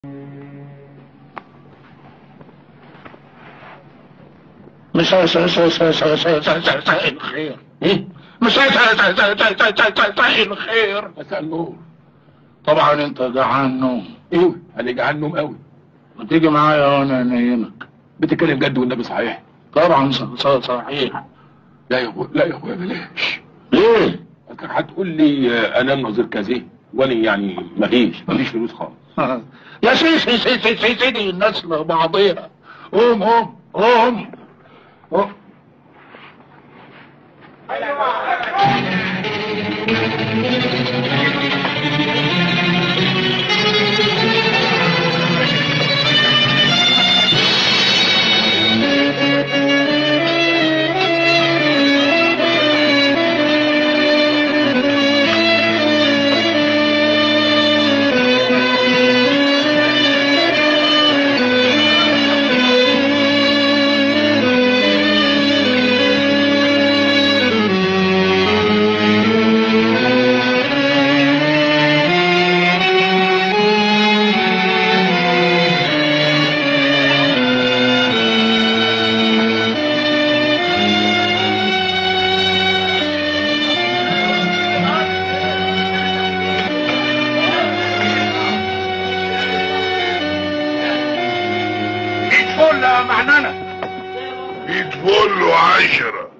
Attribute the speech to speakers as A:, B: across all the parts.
A: مساء مساء مساء مساء مساء مساء مساء مساء الخير
B: ايه
A: مساء مساء مساء مساء مساء مساء مساء مساء الخير
B: مساء النور
A: طبعا انت جعان نوم
B: ايوه انا جعان نوم قوي
A: ما تيجي معايا وانا انيمك
B: بتتكلم جد والنبي صحيح
A: طبعا ص- ص- صحيح
B: لا يا اخويا لا يا اخويا بلاش
A: ليه؟
B: انت هتقول لي آه، انام نظير كذا وانا يعني مفيش مفيش فلوس خالص
A: يا سيدي سيدي سيدي سيدي سيدي الناس لبعضيها قوم قوم قوم قوم. ايد فل يا معنانة
C: بيتفل عشرة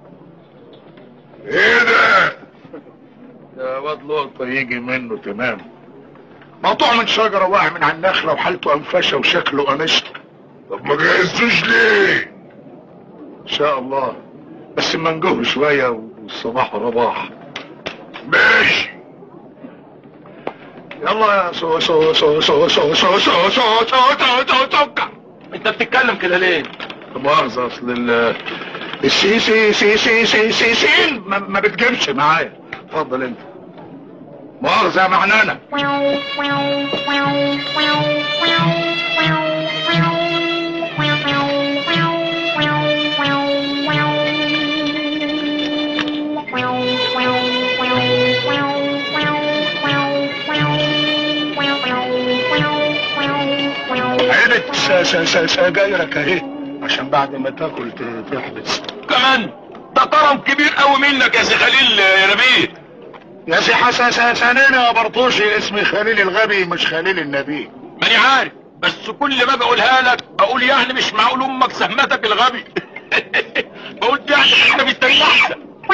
C: ايه ده
A: ده واد لقطة يجي منه تمام مقطوع من شجرة واقع من على النخلة وحالته انفشة وشكله قمشت
C: طب ما جهزتوش ليه
A: ان شاء الله بس ما نجوه شوية والصباح رباح
C: ماشي
A: يلا يا سو سو سو سو سو سو سو سو سو سو سو سكر
B: انت بتتكلم كده ليه
A: مؤاخذة اصل ال السي سي سي سي سي سي سين ما, ما بتجيبش معايا اتفضل انت مؤاخذة يا معنانة علبة س- س- س- سجايرك اهي عشان بعد ما تاكل ت- تحبس
B: كمان ده كرم كبير قوي منك يا سي خليل يا نبيل
A: يا سي حسن سنين يا برطوشي اسمي خليل الغبي مش خليل النبي
B: ماني عارف بس كل ما بقولها لك اقول يعني مش معقول امك سهمتك الغبي قلت يعني احنا بالتاني احسن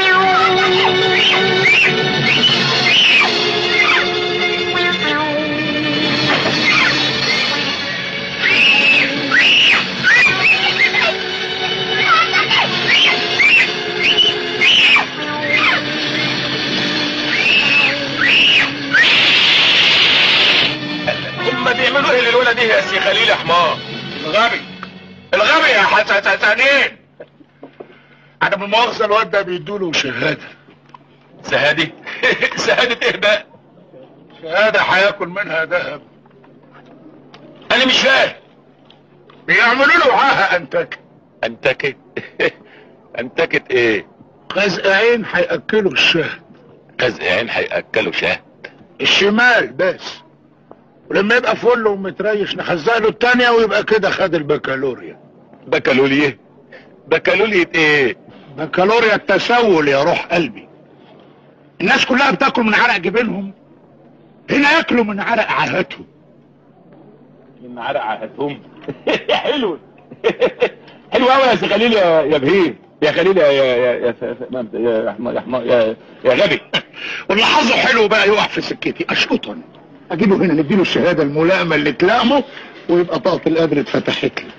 B: هم بيعملوا ايه للولد دي يا سي خليل يا حمار
A: الغبي الغبي يا حسن سنين انا بالمؤاخذة الواد ده بيدوله شهادة
B: سهادة سهادة ايه بقى
A: شهادة هياكل منها ذهب
B: انا مش فاهم
A: بيعملوا له عاهة انتك
B: انتكت انتكت ايه
A: قزقعين هياكلوا الشهد
B: قزق عين هياكلوا شهد
A: الشمال بس ولما يبقى فل ومتريش نخزق له التانية ويبقى كده خد البكالوريا
B: بكالوريا بكالوريا ايه
A: بكالوريا التسول يا روح قلبي الناس كلها بتاكل من عرق جبينهم هنا ياكلوا من عرق عاهتهم
B: من عرق عهدهم حلو حلو قوي يا سي خليل يا يا بهيم يا خليل يا يا يا يا س- يا يا حمار يا حمار يا يا غبي
A: واللي حظه حلو بقى يقع في سكتي اشقطا اجيبه هنا نديله الشهاده الملائمه اللي تلائمه ويبقى طاقه القدر اتفتحت له